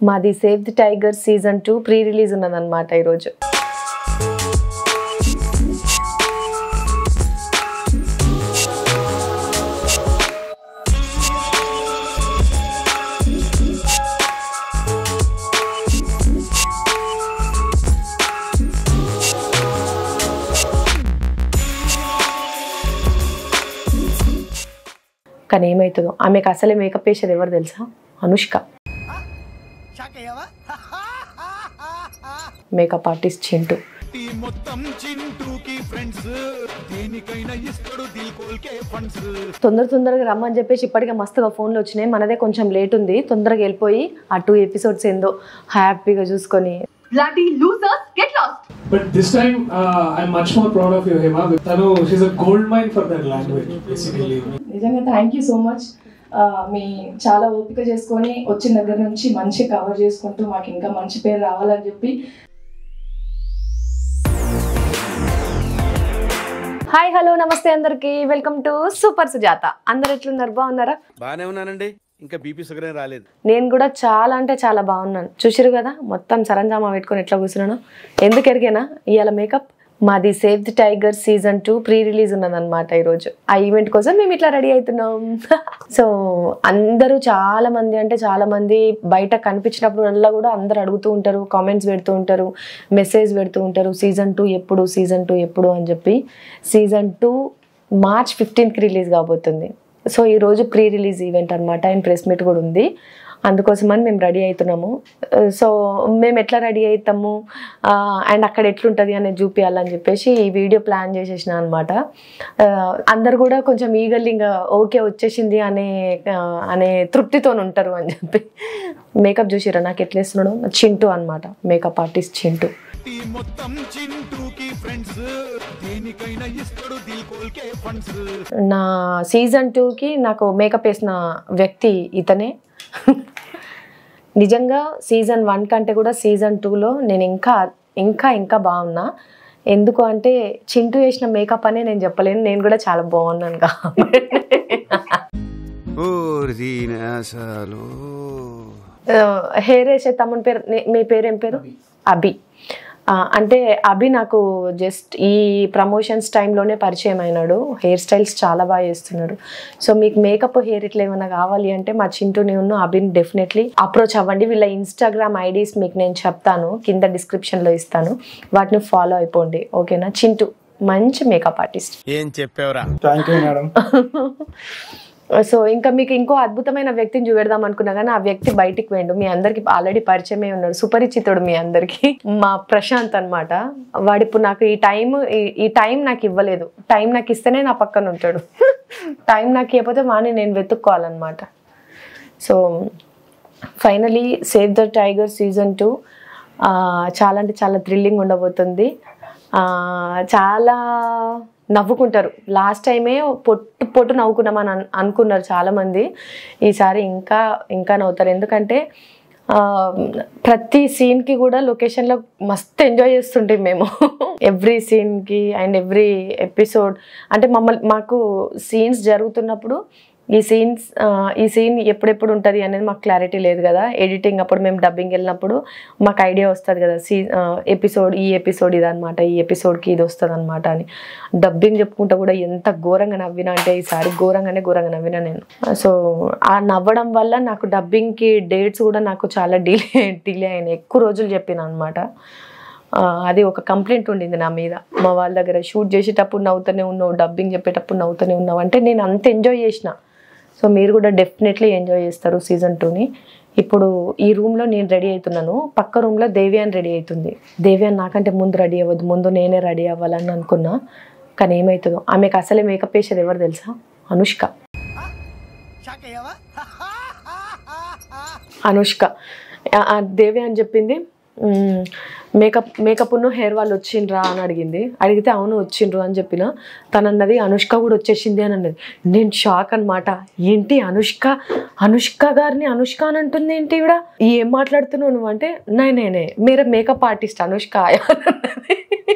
మాది save the tiger season two pre release ఉన్నదన్నమాట ఈరోజు కానీ ఏమవుతుందో ఆమెకు అసలే మేకప్ వేసేది ఎవరు తెలుసా అనుష్క మేకప్ ఆర్టిస్ట్ చింటూ ఈ మొత్తం చింటూకి ఫ్రెండ్స్ దేనికైనా ఇస్తాడు దిల్ కోల్కే ఫండ్స్ తొందర తొందరగా రమ్మని చెప్పేసి ఇప్పటికే మస్తుగా ఫోన్లు వచ్చినాయి మనదే కొంచెం లేట్ ఉంది తొందరగా వెళ్ళిపోయి ఆ టూ ఎపిసోడ్స్ ఏందో హ్యాపీగా చూసుకొని Bloody losers, get lost! But this time, uh, I'm much more proud of you, Hema. Tanu, she's a gold mine for that language, basically. నిజంగా థ్యాంక్ యూ సో మచ్ మీ చాలా ఓపిక చేసుకొని వచ్చిన దగ్గర నుంచి మంచి కవర్ చేసుకుంటూ మాకు ఇంకా మంచి పేరు రావాలని చెప్పి హాయ్ హలో నమస్తే అందరికి వెల్కమ్ టు సూపర్ సుజాత అందరు ఎట్లున్నారు బాగున్నారా బాగానే ఉన్నానండి ఇంకా బీపీ షుగర్ ఏం రాలేదు నేను కూడా చాలా అంటే చాలా బాగున్నాను చూసిరు కదా మొత్తం సరంజామా పెట్టుకొని ఎట్లా కూర్చున్నాను ఎందుకు ఎరిగేనా ఇవాళ మేకప్ మాది save the tiger season two pre release ఉన్నదన్నమాట ఈరోజు ఆ ఈవెంట్ కోసం మేము ఇట్లా రెడీ అవుతున్నాం సో అందరూ చాలా మంది అంటే చాలా మంది బయట కనిపించినప్పుడు కూడా అందరు అడుగుతూ ఉంటారు కామెంట్స్ పెడుతూ ఉంటారు మెసేజ్ పెడుతూ ఉంటారు సీజన్ టూ ఎప్పుడు సీజన్ టూ ఎప్పుడు అని చెప్పి సీజన్ టూ మార్చ్ ఫిఫ్టీన్త్కి రిలీజ్ కాబోతుంది సో ఈరోజు ప్రీ రిలీజ్ ఈవెంట్ అనమాట అండ్ ప్రెస్ మీట్ కూడా ఉంది అందుకోసమని మేము రెడీ అవుతున్నాము సో మేము ఎట్లా రెడీ అవుతాము అండ్ అక్కడ ఎట్లుంటుంది అనేది చూపించాలని చెప్పేసి ఈ వీడియో ప్లాన్ చేసేసిన అనమాట అందరు కూడా కొంచెం ఈగర్లీ ఇంకా ఓకే వచ్చేసింది అనే ఆ, అనే తృప్తితో ఉంటారు అని చెప్పి మేకప్ చూసిరా నాకు ఎట్లా వేస్తున్నాడు చింటూ అనమాట మేకప్ ఆర్టిస్ట్ చింటూ ఈ మొత్తం చింటూకి ఫ్రెండ్స్ దేనికైనా ఇస్తాడు దిల్ కోల్కే ఫండ్స్ నా సీజన్ టూకి నాకు మేకప్ వేసిన వ్యక్తి ఇతనే నిజంగా సీజన్ వన్ కంటే కూడా సీజన్ టూలో నేను ఇంకా ఇంకా ఇంకా బాగున్నా ఎందుకు అంటే చింటూ వేసిన మేకప్ అనే నేను చెప్పలేను నేను కూడా చాలా బాగున్నాను కాబట్టి అసలు హెయిర్ వేసే తమ్ముని పేరు నే- మీ పేరు ఏం పేరు అభి ఆ, అంటే అభి నాకు జస్ట్ ఈ ప్రమోషన్స్ టైంలోనే పరిచయం అయినాడు హెయిర్ స్టైల్స్ చాలా బాగా చేస్తున్నాడు సో మీకు మేకప్ హెయిర్ ఇట్లా ఏమైనా కావాలి అంటే మా చింటూని ఉన్న అభిని డెఫినెట్లీ అప్రోచ్ అవ్వండి వీళ్ళ ఇన్స్టాగ్రామ్ ఐడీస్ మీకు నేను చెప్తాను కింద డిస్క్రిప్షన్లో ఇస్తాను వాటిని ఫాలో అయిపోండి ఓకేనా చింటూ మంచి మేకప్ ఆర్టిస్ట్ ఏం చెప్పావురా Thank you, madam. సో ఇంకా మీకు ఇంకో అద్భుతమైన వ్యక్తిని చూపెడదాం అనుకున్నా కానీ ఆ వ్యక్తి బయటికి పోయిండు మీ అందరికి ఆల్రెడీ పరిచయమే ఉన్నాడు సుపరిచితుడు మీ అందరికి మా ప్రశాంత్ అన్నమాట వాడు ఇప్పుడు నాకు ఈ టైం ఈ టైం నాకు ఇవ్వలేదు టైం నాకు ఇస్తేనే నా పక్కన ఉంటాడు టైం నాకు ఇవ్వకపోతే వాడిని నేను వెతుక్కోవాలన్నమాట so finally save the tiger season two చాలా అంటే చాలా థ్రిల్లింగ్ ఉండబోతుంది ఆ, చాలా నవ్వుకుంటారు లాస్ట్ టైమే పొట్టు పొట్టు నవ్వుకున్నామని అన్- అనుకున్నారు చాలామంది ఈసారి ఇంకా ఇంకా నవ్వుతారు ఎందుకంటే ఆ, ప్రతి సీన్కి కూడా లొకేషన్లో మస్తు ఎంజాయ్ చేస్తుంటే మేము ఎవ్రీ సీన్కి అండ్ ఎవ్రీ ఎపిసోడ్ అంటే మమ్మల్ని మాకు సీన్స్ జరుగుతున్నప్పుడు ఈ సీన్స్ ఈ సీన్ ఎప్పుడెప్పుడు ఉంటుంది అనేది మాకు క్లారిటీ లేదు కదా ఎడిటింగ్ అప్పుడు మేము డబ్బింగ్ వెళ్ళినప్పుడు మాకు ఐడియా వస్తుంది కదా సీ ఎపిసోడ్ ఈ ఎపిసోడ్ ఇదనమాట ఈ ఎపిసోడ్కి ఇది వస్తుంది అనమాట అని డబ్బింగ్ చెప్పుకుంటా కూడా ఎంత ఘోరంగా నవ్వినా అంటే ఈసారి ఘోరంగానే ఘోరంగా నవ్వినా నేను సో ఆ నవ్వడం వల్ల నాకు డబ్బింగ్కి డేట్స్ కూడా నాకు చాలా డిలే డిలే అయినాయి ఎక్కువ రోజులు చెప్పిన అనమాట అది ఒక కంప్లైంట్ ఉండింది నా మీద మా వాళ్ళ దగ్గర షూట్ చేసేటప్పుడు నవ్వుతూనే ఉన్నావు డబ్బింగ్ చెప్పేటప్పుడు నవ్వుతూనే ఉన్నావు అంటే నేను అంత ఎంజాయ్ చేసిన సో మీరు కూడా డెఫినెట్లీ ఎంజాయ్ చేస్తారు సీజన్ టూని ఇప్పుడు ఈ రూమ్లో నేను రెడీ అవుతున్నాను పక్క రూమ్లో దేవ్యాన్ రెడీ అవుతుంది దేవ్యాన్ నాకంటే ముందు రెడీ అవ్వద్దు ముందు నేనే రెడీ అవ్వాలని అనుకున్నా కానీ ఏమవుతుందో ఆమెకు అసలే మేకప్ వేసేది ఎవరు తెలుసా అనుష్క అనుష్క ఆ- ఆ దేవి అని చెప్పింది "మ్మ్, మేకప్ మేకప్ హెయిర్ వాళ్ళు వచ్చిండ్రా అని అడిగింది అడిగితే అవును వచ్చిండ్రు అని చెప్పిన తను అన్నది అనుష్క కూడా వచ్చేసింది అని అన్నది నేను షాక్ అన్నమాట ఏంటి అనుష్క అనుష్క గారిని అనుష్క అని అంటుంది ఏంటి ఇవిడ ఏం మాట్లాడుతున్నావు నువ్వు అంటే నే నేనే మీరే మేకప్ ఆర్టిస్ట్ అనుష్క అని అన్నది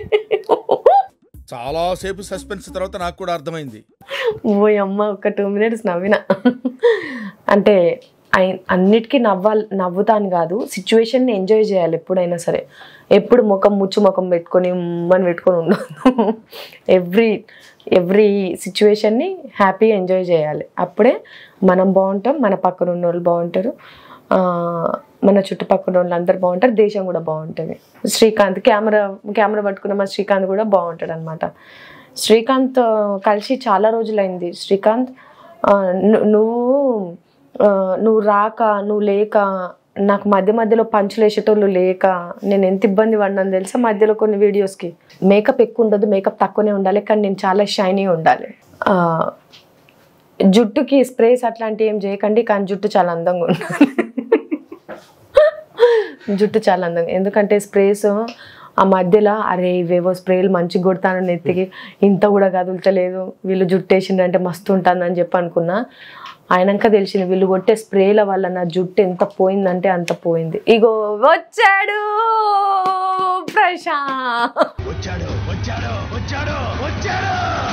చాలా సేపు సస్పెన్స్ తర్వాత నాకు కూడా అర్థమైంది ఓ అమ్మ ఒక టూ మినిట్స్ నవ్విన అంటే అయి- అన్నిటికీ నవ్వాలి నవ్వుతాను కాదు సిచ్యువేషన్ని ఎంజాయ్ చేయాలి ఎప్పుడైనా సరే ఎప్పుడు ముఖం ముచ్చు ముఖం పెట్టుకొని ఉమ్మని పెట్టుకొని ఉండదు ఎవ్రీ ఎవ్రీ సిచ్యువేషన్ని హ్యాపీ ఎంజాయ్ చేయాలి అప్పుడే మనం బాగుంటాం మన పక్కన ఉన్న వాళ్ళు బాగుంటారు ఆ, మన చుట్టుపక్కల వాళ్ళు అందరు బాగుంటారు దేశం కూడా బాగుంటుంది శ్రీకాంత్ కెమెరా కెమెరా పట్టుకున్న మా శ్రీకాంత్ కూడా బాగుంటాడు అనమాట శ్రీకాంత్ ఆ, కలిసి చాలా రోజులైంది శ్రీకాంత్ ఆ, ను- నువ్వు ఆ, నువ్వు రాక నువ్వు లేక నాకు మధ్య మధ్యలో పంచులు వేసేటోళ్ళు లేక నేను ఎంత ఇబ్బంది పడినాను తెలుసా మధ్యలో కొన్ని వీడియోస్కి మేకప్ ఎక్కువ ఉండదు మేకప్ తక్కువనే ఉండాలి కానీ నేను చాలా షైనీ ఉండాలి ఆ, జుట్టుకి స్ప్రేస్ అట్లాంటివి ఏం చేయకండి కానీ జుట్టు చాలా అందంగా ఉండాలి జుట్టు చాలా అందంగా ఎందుకంటే స్ప్రేస్ ఆ మధ్యలో అరే ఇవేవో స్ప్రేలు మంచిగా కొడతాను నెత్తికి ఇంత కూడా కదులుతలేదు వీళ్ళు జుట్టు వేసిండ్రంటే మస్తు ఉంటుందని చెప్పి అనుకున్నా ఆయనక తెలిసింది వీళ్ళు కొట్టే స్ప్రేల వల్ల నా జుట్టు ఎంత పోయిందంటే అంత పోయింది ఇగో వచ్చాడు ప్రశాంత్ వచ్చాడు వచ్చాడు వచ్చాడు వచ్చాడు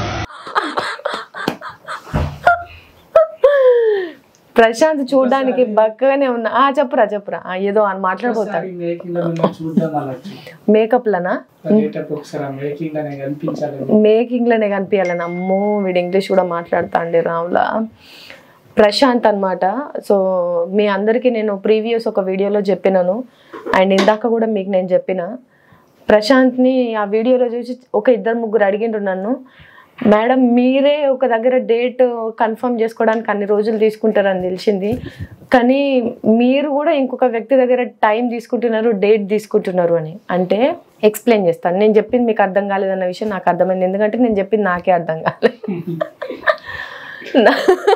ప్రశాంత్ చూడడానికి బక్కగానే ఉన్నా ఆ చెప్పురా చెప్పురా ఆ, ఏదో అని మాట్లాడబోతాడు మేకింగ్ లో మిమ్మల్ని చూద్దాం అలా మేకప్ లనా వెళ్ళేటప్పుడు ఒకసారి ఆ మేకింగ్ లోనే కనిపించాలి మేకింగ్ లోనే కనిపించాలని అమ్మో వీడు ఇంగ్లీష్ కూడా మాట్లాడుతాండి రాములా ప్రశాంత్ అన్నమాట సో మీ అందరికీ నేను ప్రీవియస్ ఒక వీడియోలో చెప్పినాను అండ్ ఇందాక కూడా మీకు నేను చెప్పిన ప్రశాంత్ని ఆ వీడియోలో చూసి ఒక ఇద్దరు ముగ్గురు అడిగిండ్రు నన్ను మేడం మీరే ఒక దగ్గర డేట్ కన్ఫర్మ్ చేసుకోవడానికి అన్ని రోజులు తీసుకుంటారని తెలిసింది కానీ మీరు కూడా ఇంకొక వ్యక్తి దగ్గర టైం తీసుకుంటున్నారు డేట్ తీసుకుంటున్నారు అని అంటే ఎక్స్ప్లెయిన్ చేస్తాను నేను చెప్పింది మీకు అర్థం కాలేదన్న విషయం నాకు అర్థమైంది ఎందుకంటే నేను చెప్పింది నాకే అర్థం కాలేదు నా-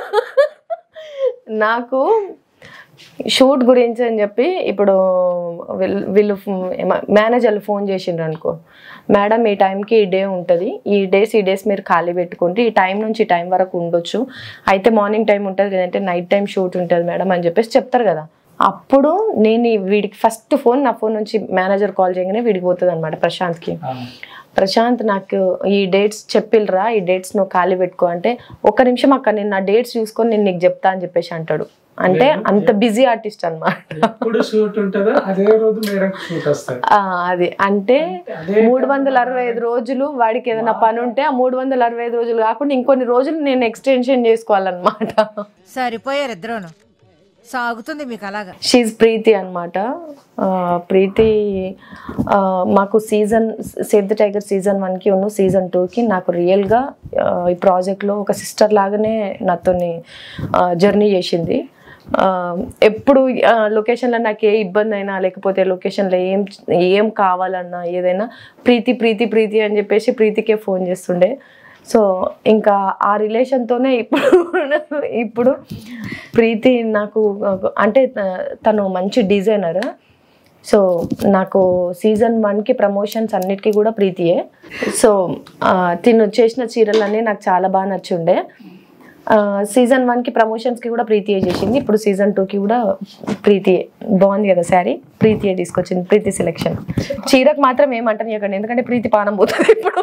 నాకు షూట్ గురించి అని చెప్పి ఇప్పుడు వీళ్ళు వీళ్ళు మేనేజర్లు ఫోన్ చేసిండ్రు అనుకో మేడం ఈ టైంకి ఈ డే ఉంటుంది ఈ డేస్ ఈ డేస్ మీరు ఖాళీ పెట్టుకోండి ఈ టైం నుంచి ఈ టైం వరకు ఉండొచ్చు అయితే మార్నింగ్ టైం ఉంటుంది లేదంటే నైట్ టైం షూట్ ఉంటుంది మేడం అని చెప్పేసి చెప్తారు కదా అప్పుడు నేను ఈ వీడికి ఫస్ట్ ఫోన్ నా ఫోన్ నుంచి మేనేజర్ కాల్ చేయగానే వీడికి పోతుంది అనమాట ప్రశాంత్కి ప్రశాంత్ నాకు ఈ డేట్స్ చెప్పిల్రా ఈ డేట్స్ నువ్వు ఖాళీ పెట్టుకో అంటే ఒక్క నిమిషం అక్క నేను నా డేట్స్ చూసుకొని నేను నీకు చెప్తా అని చెప్పేసి అంటాడు అంటే అంత బిజీ ఆర్టిస్ట్ అనమాట ఎప్పుడు షూట్ ఉంటుందో అదే రోజు మేడం షూట్ వస్తుంది అది అంటే అదే మూడు వందల అరవై ఐదు రోజులు వాడికి ఏదైనా పని ఉంటే ఆ మూడు వందల అరవై ఐదు రోజులు కాకుండా ఇంకొన్ని రోజులు నేను ఎక్స్టెన్షన్ చేసుకోవాలన్నమాట సరిపోయారు ఇద్దరును సాగుతుంది మీకు అలాగా షీజ్ ప్రీతి అనమాట ప్రీతి ఆ, మాకు season save the tiger season వన్కి ఉన్న సీజన్ టూకి నాకు రియల్గా ఈ ప్రాజెక్ట్లో ఒక సిస్టర్ లాగానే నాతోని జర్నీ చేసింది ఆ, ఎప్పుడు లొకేషన్లో నాకు ఏ ఇబ్బంది అయినా లేకపోతే లొకేషన్లో ఏం ఏం కావాలన్నా ఏదైనా ప్రీతి ప్రీతి ప్రీతి అని చెప్పేసి ప్రీతికే ఫోన్ చేస్తుండే సో ఇంకా ఆ రిలేషన్తోనే ఇప్పుడు ఇప్పుడు ప్రీతి నాకు అంటే తను మంచి డిజైనర్ సో నాకు సీజన్ వన్కి ప్రమోషన్స్ అన్నిటికీ కూడా ప్రీతియే సో ఆ, తిను చేసిన చీరలన్నీ నాకు చాలా బాగా నచ్చుండే సీజన్ వన్కి ప్రమోషన్స్కి కూడా ప్రీతియే చేసింది ఇప్పుడు సీజన్ టూకి కూడా ప్రీతియే బాగుంది కదా శారీ ప్రీతియే తీసుకొచ్చింది ప్రీతి సెలెక్షన్ చీరకు మాత్రం ఏమంటాను ఎందుకంటే ప్రీతి పానం పోతుంది ఇప్పుడు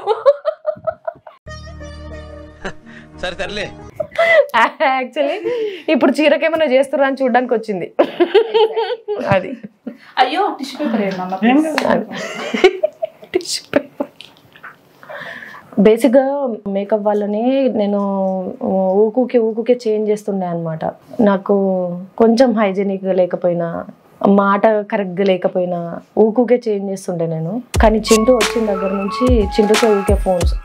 సరే సర్లే యాక్చువల్లీ ఇప్పుడు చీరకేమైనా చేస్తున్నా అని చూడడానికి వచ్చింది అది అయ్యో టిష్యూ పేపర్ ఏమన్నా బేసిక్గా మేకప్ వాళ్ళని నేను ఊకుకి ఊకుకే చేంజ్ చేస్తుండే అనమాట నాకు కొంచెం హైజీనిక్గా లేకపోయినా మాట కరెక్ట్గా లేకపోయినా ఊకుకే చేంజ్ చేస్తుండే నేను కానీ చింటూ వచ్చిన దగ్గర నుంచి చింటూకే ఊకే ఫోన్స్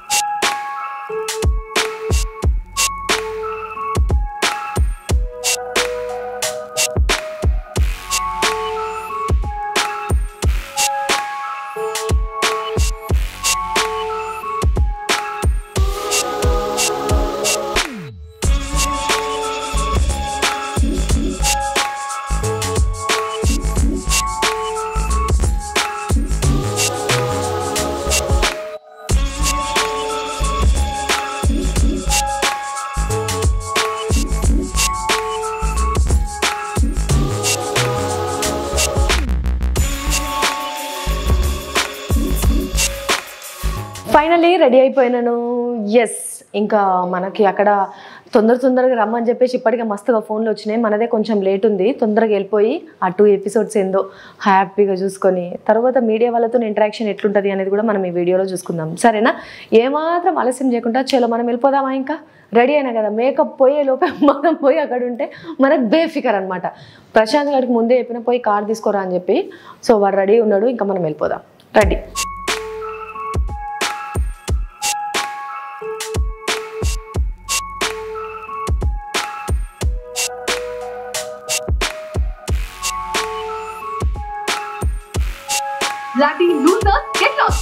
ఫైనలీ రెడీ అయిపోయినాను ఎస్ ఇంకా మనకి అక్కడ తొందర తొందరగా రమ్మని చెప్పేసి ఇప్పటికే మస్తుగా ఫోన్లు వచ్చినాయి మనదే కొంచెం లేట్ ఉంది తొందరగా వెళ్ళిపోయి ఆ టూ ఎపిసోడ్స్ ఏందో హ్యాపీగా చూసుకొని తర్వాత మీడియా వాళ్ళతో ఇంటరాక్షన్ ఎట్లుంటుంది అనేది కూడా మనం ఈ వీడియోలో చూసుకుందాం సరేనా ఏమాత్రం ఆలస్యం చేయకుండా చలో మనం వెళ్ళిపోదామా ఇంకా రెడీ అయినా కదా మేకప్ పోయే లోపే మనం పోయి అక్కడ ఉంటే మనకు బేఫికర్ అనమాట ప్రశాంత్ గారికి ముందే చెప్పిన పోయి కార్ తీసుకోరా అని చెప్పి సో వాడు రెడీ ఉన్నాడు ఇంకా మనం వెళ్ళిపోదాం ready Bloody losers, get lost!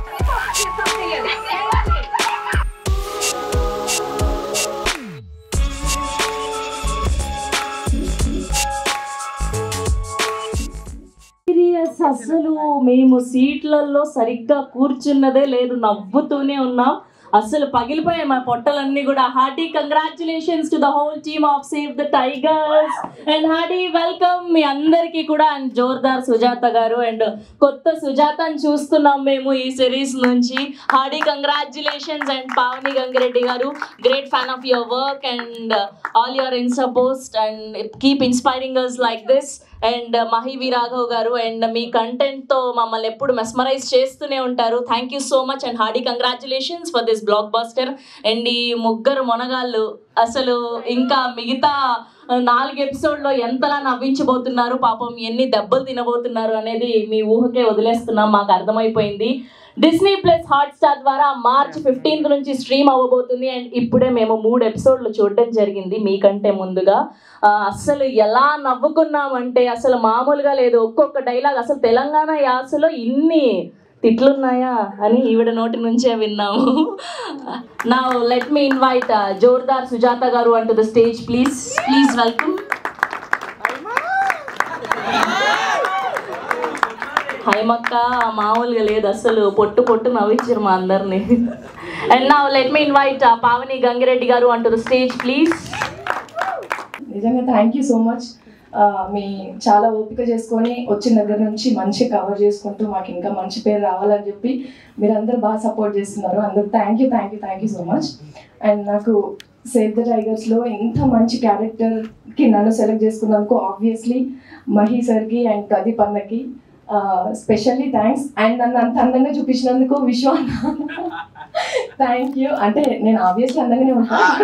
Serious అసలు మేము సీట్లలో సరిగ్గా కూర్చున్నదే లేదు నవ్వుతూనే ఉన్నాం అసలు పగిలిపోయాయి మా పొట్టలన్నీ కూడా hearty congratulations to the whole team of save the tigers and hearty welcome మీ అందరికీ కూడా అండ్ జోర్దార్ సుజాత గారు అండ్ కొత్త సుజాతని చూస్తున్నాం మేము ఈ సిరీస్ నుంచి hearty congratulations and Pavani Gangireddy garu great fan of your work and all your in support and keep inspiring us like this and Mahi V Raghav garu and మీ కంటెంట్తో మమ్మల్ని ఎప్పుడు మెస్మరైజ్ చేస్తూనే ఉంటారు thank you so much and hearty congratulations for this blockbuster and ఈ ముగ్గురు మొనగాళ్ళు అసలు ఇంకా మిగతా నాలుగు ఎపిసోడ్లో ఎంతలా నవ్వించబోతున్నారు పాపం ఎన్ని దెబ్బలు తినబోతున్నారు అనేది మీ ఊహకే వదిలేస్తున్నాం మాకు అర్థమైపోయింది డిస్నీ ప్లస్ హాట్ స్టార్ ద్వారా మార్చ్ ఫిఫ్టీన్త్ నుంచి స్ట్రీమ్ అవ్వబోతుంది అండ్ ఇప్పుడే మేము మూడు ఎపిసోడ్లు చూడడం జరిగింది మీకంటే ముందుగా ఆ, అసలు ఎలా నవ్వుకున్నామంటే అసలు మామూలుగా లేదు ఒక్కొక్క డైలాగ్ అసలు తెలంగాణ యాసలో ఇన్ని తిట్లున్నాయా అని ఈవిడ నోటి నుంచే విన్నాము నా let me invite Jordar Sujatha garu onto the stage please please welcome హైమక్క మామూలుగా లేదు అసలు పొట్టు పొట్టు నవ్వించారు మా అందరిని అండ్ నా let me invite Pavani Gangireddy garu onto the stage please నిజంగా థ్యాంక్ యూ సో మచ్ మీ చాలా ఓపిక చేసుకొని వచ్చిన దగ్గర నుంచి మంచి కవర్ చేసుకుంటూ మాకు ఇంకా మంచి పేరు రావాలని చెప్పి మీరందరూ బాగా సపోర్ట్ చేస్తున్నారు అందరూ thank you thank you thank you so much and నాకు సేవ్ ద టైగర్స్లో ఇంత మంచి క్యారెక్టర్కి నన్ను సెలెక్ట్ చేసుకున్నందుకు ఆబ్వియస్లీ మహి సార్కి అండ్ ప్రదీప్ అన్నకి స్పెషల్లీ థ్యాంక్స్ అండ్ నన్ను అంత అందంగా చూపించినందుకు విశ్వ థ్యాంక్ యూ అంటే నేను ఆబ్వియస్లీ అందంగానే ఉంటాను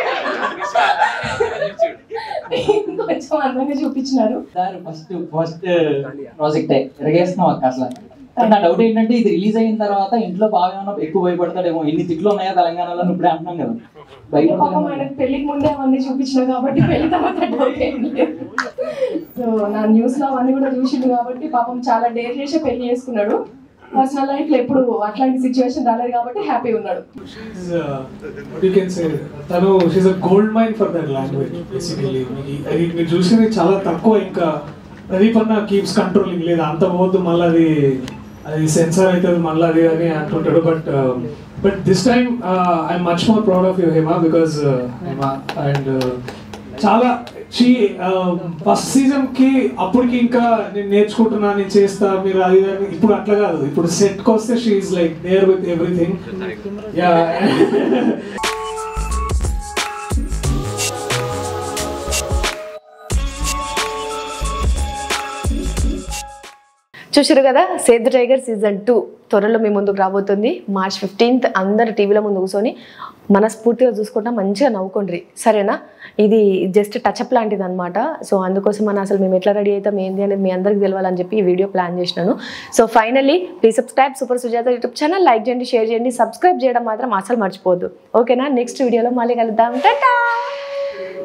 కొంచెం అందంగా చూపించినారు సార్ ఫస్ట్ ఫస్ట్ ప్రాజెక్ట్ ఎరగేస్తున్నాం అక్క అసలు నా డౌట్ ఏంటంటే ఇది రిలీజ్ అయిన తర్వాత ఇంట్లో బాగా ఏమన్నా ఎక్కువ భయపడతాడేమో ఎన్ని తిట్లు ఉన్నాయా తెలంగాణలో అని ఇప్పుడే అంటున్నాం కదా పాపం భయపడతాడేమో ఆయనకు పెళ్లికి ముందే అవన్నీ చూపించిన కాబట్టి పెళ్లి తర్వాత డౌట్ ఏం లేదు సో నా న్యూస్ లో అవన్నీ కూడా చూసిండు కాబట్టి పాపం చాలా డేర్ చేసి పెళ్లి చేసుకున్నాడు పర్సనల్ లైఫ్ లో ఎప్పుడు అట్లాంటి సిచ్యువేషన్ రాలేదు కాబట్టి హ్యాపీ ఉన్నాడు She's, uh, what you can say, తను she's a gold mine for that language basically అది మీరు చూసింది చాలా తక్కువ ఇంకా ప్రదీప్ అన్న కీప్స్ కంట్రోలింగ్ లేదు అంత పోవద్దు మళ్ళీ అది అది సెన్సార్ అవుతుంది మళ్ళీ అది అని అంటుంటాడు but but this time I much more proud of you Hema because Hema and చాలా షీ ఫస్ట్ సీజన్ కి అప్పటికి ఇంకా నేను నేర్చుకుంటున్నా నేను చేస్తా మీరు అది ఇది అని ఇప్పుడు అట్లా కాదు ఇప్పుడు సెట్ కి వస్తే she like there with everything yeah చూసారు కదా save the tiger season two త్వరలో మీ ముందుకు రాబోతుంది మార్చ్ ఫిఫ్టీన్త్ అందరు టీవీలో ముందు కూర్చొని మనస్ఫూర్తిగా చూసుకుంటా మంచిగా నవ్వుకోండి సరేనా ఇది జస్ట్ టచ్అప్ లాంటిది అనమాట సో అందుకోసం మనం అసలు మేము ఎట్లా రెడీ అవుతాం ఏంది అనేది మీ అందరికి తెలవాలని చెప్పి ఈ వీడియో ప్లాన్ చేసినాను so finally please subscribe super Sujatha YouTube channel like చేయండి షేర్ చేయండి సబ్స్క్రైబ్ చేయడం మాత్రం అసలు మర్చిపోవద్దు ఓకేనా నెక్స్ట్ వీడియోలో మళ్ళీ కలుద్దాం టాటా